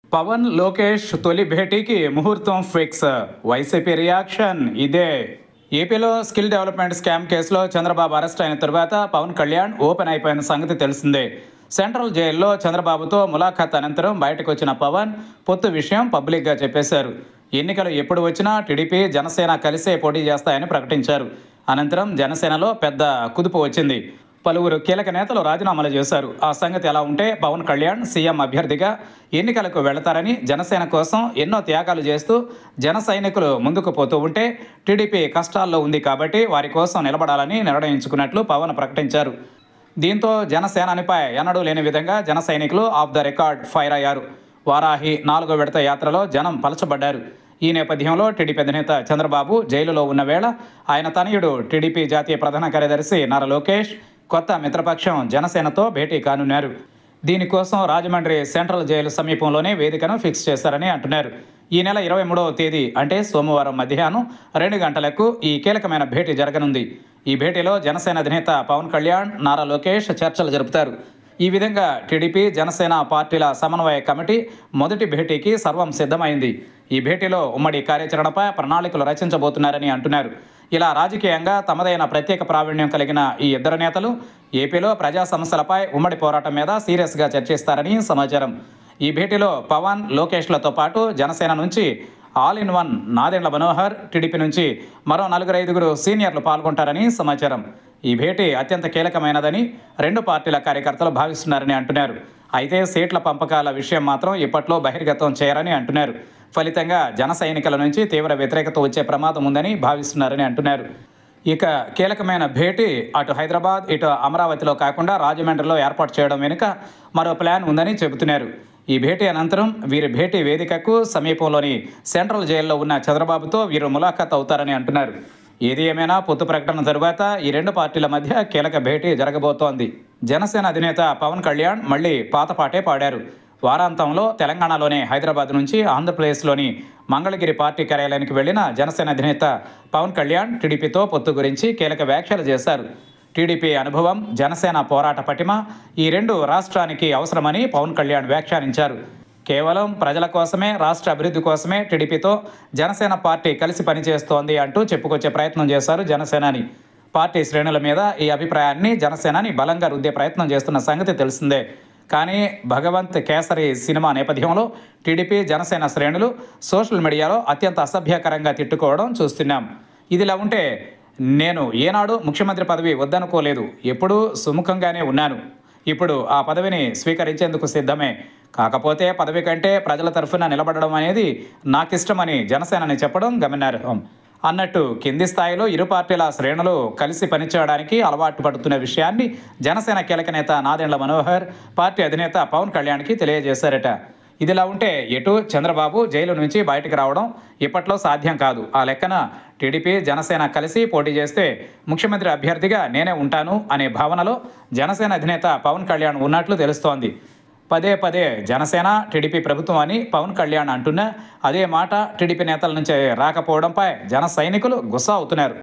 పవన్ లోకేష్ తొలి భేటీకి ముహూర్తం fix YCP reaction ఇదే ఏపీలో స్కిల్ డెవలప్మెంట్ స్కామ్ కేసులో చంద్రబాబు అరెస్ట్ అయిన తరువాత పవన్ కళ్యాణ్ ఓపెన్ అయిపోయిన సంగతి తెలిసిందే సెంట్రల్ జైల్లో చంద్రబాబుతో ములాఖాత్ అనంతరం బయటకు వచ్చిన పవన్ పొత్తు విషయం పబ్లిక్గా చెప్పేశారు ఎన్నికలు ఎప్పుడు వచ్చినా టీడీపీ జనసేన కలిసే పోటీ చేస్తాయని ప్రకటించారు అనంతరం జనసేనలో పెద్ద కుదుపు వచ్చింది పలువురు కీలక నేతలు రాజీనామాలు చేశారు ఆ సంగతి ఎలా ఉంటే పవన్ కళ్యాణ్ సీఎం అభ్యర్థిగా ఎన్నికలకు వెళతారని జనసేన కోసం ఎన్నో త్యాగాలు చేస్తూ జన సైనికులు ముందుకు పోతూ ఉంటే టీడీపీ కష్టాల్లో ఉంది కాబట్టి వారి కోసం నిలబడాలని నిర్ణయించుకున్నట్లు పవన్ ప్రకటించారు దీంతో జనసేనానిపై ఎన్నడూ లేని విధంగా జన సైనికులు ఆఫ్ ద రికార్డ్ ఫైర్ అయ్యారు వారాహి నాలుగో విడత యాత్రలో జనం పలచబడ్డారు ఈ నేపథ్యంలో టీడీపీ అధినేత చంద్రబాబు జైలులో ఉన్న వేళ ఆయన తనయుడు టీడీపీ జాతీయ ప్రధాన కార్యదర్శి నారా లోకేష్ కొత్త మిత్రపక్షం జనసేనతో భేటీ కానున్నారు దీనికోసం రాజమండ్రి సెంట్రల్ జైలు సమీపంలోనే వేదికను ఫిక్స్ చేశారని అంటున్నారు ఈ నెల ఇరవై మూడవ తేదీ అంటే సోమవారం మధ్యాహ్నం రెండు గంటలకు ఈ కీలకమైన భేటీ జరగనుంది ఈ భేటీలో జనసేన అధినేత పవన్ కళ్యాణ్ నారా లోకేష్ చర్చలు జరుపుతారు ఈ విధంగా టీడీపీ జనసేన పార్టీల సమన్వయ కమిటీ మొదటి భేటీకి సర్వం సిద్ధమైంది ఈ భేటీలో ఉమ్మడి కార్యాచరణపై ప్రణాళికలు రచించబోతున్నారని అంటున్నారు ఇలా రాజకీయంగా తమదైన ప్రత్యేక ప్రావీణ్యం కలిగిన ఈ ఇద్దరు నేతలు ఏపీలో ప్రజా సమస్యలపై ఉమ్మడి పోరాటం మీద సీరియస్గా చర్చిస్తారని సమాచారం ఈ భేటీలో పవన్ లోకేష్లతో పాటు జనసేన నుంచి all in one Nadendla Manohar TDP నుంచి మరో నలుగురు ఐదుగురు సీనియర్లు పాల్గొంటారని సమాచారం ఈ భేటీ అత్యంత కీలకమైనదని రెండు పార్టీల కార్యకర్తలు భావిస్తున్నారని అంటున్నారు అయితే సీట్ల పంపకాల విషయం మాత్రం ఇప్పట్లో బహిర్గతం చేయరని అంటున్నారు ఫలితంగా జన సైనికుల నుంచి తీవ్ర వ్యతిరేకత వచ్చే ప్రమాదం ఉందని భావిస్తున్నారని అంటున్నారు ఇక కీలకమైన భేటీ అటు హైదరాబాద్ ఇటు అమరావతిలో కాకుండా రాజమండ్రిలో ఏర్పాటు చేయడం వెనుక మరో ప్లాన్ ఉందని చెబుతున్నారు ఈ భేటీ అనంతరం వీరి భేటీ వేదికకు సమీపంలోని సెంట్రల్ జైల్లో ఉన్న చంద్రబాబుతో వీరు ములాఖాత్ అవుతారని అంటున్నారు ఏది ఏమైనా పొత్తు ప్రకటన తరువాత ఈ రెండు పార్టీల మధ్య కీలక భేటీ జరగబోతోంది జనసేన అధినేత పవన్ కళ్యాణ్ మళ్ళీ పాతపాటే పాడారు వారాంతంలో తెలంగాణలోని హైదరాబాద్ నుంచి ఆంధ్రప్రదేశ్లోని మంగళగిరి పార్టీ కార్యాలయానికి వెళ్లిన జనసేన అధినేత పవన్ కళ్యాణ్ టీడీపీతో పొత్తు గురించి కీలక వ్యాఖ్యలు చేశారు టీడీపీ అనుభవం జనసేన పోరాట పటిమ ఈ రెండు రాష్ట్రానికి అవసరమని పవన్ కళ్యాణ్ వ్యాఖ్యానించారు కేవలం ప్రజల కోసమే రాష్ట్ర అభివృద్ధి కోసమే టీడీపీతో జనసేన పార్టీ కలిసి పనిచేస్తోంది అంటూ చెప్పుకొచ్చే ప్రయత్నం చేశారు జనసేనాని పార్టీ శ్రేణుల మీద ఈ అభిప్రాయాన్ని జనసేనాని బలంగా రుద్దే ప్రయత్నం చేస్తున్న సంగతి తెలిసిందే కానీ భగవంత్ కేసరి సినిమా నేపథ్యంలో టీడీపీ జనసేన శ్రేణులు సోషల్ మీడియాలో అత్యంత అసభ్యకరంగా తిట్టుకోవడం చూస్తున్నాం ఇదిలా ఉంటే నేను ఏనాడు ముఖ్యమంత్రి పదవి వద్దనుకోలేదు ఎప్పుడూ సుముఖంగానే ఉన్నాను ఇప్పుడు ఆ పదవిని స్వీకరించేందుకు సిద్ధమే కాకపోతే పదవి కంటే ప్రజల తరఫున నిలబడడం అనేది నాకిష్టమని జనసేనని చెప్పడం గమనార్హం అన్నట్టు కింది స్థాయిలో ఇరు పార్టీల శ్రేణులు కలిసి పనిచేయడానికి అలవాటు పడుతున్న విషయాన్ని జనసేన కీలక నేత నాదెండ్ల మనోహర్ పార్టీ అధినేత పవన్ కళ్యాణ్కి తెలియజేశారట ఇదిలా ఉంటే ఎటు చంద్రబాబు జైలు నుంచి బయటకు రావడం ఇప్పట్లో సాధ్యం కాదు ఆ లెక్కన టీడీపీ జనసేన కలిసి పోటీ చేస్తే ముఖ్యమంత్రి అభ్యర్థిగా నేనే ఉంటాను అనే భావనలో జనసేన అధినేత పవన్ కళ్యాణ్ ఉన్నట్లు తెలుస్తోంది పదే పదే జనసేన టీడీపీ ప్రభుత్వం అని పవన్ కళ్యాణ్ అంటున్నా అదే మాట టీడీపీ నేతల నుంచి రాకపోవడంపై జన సైనికులు గుస్సా అవుతున్నారు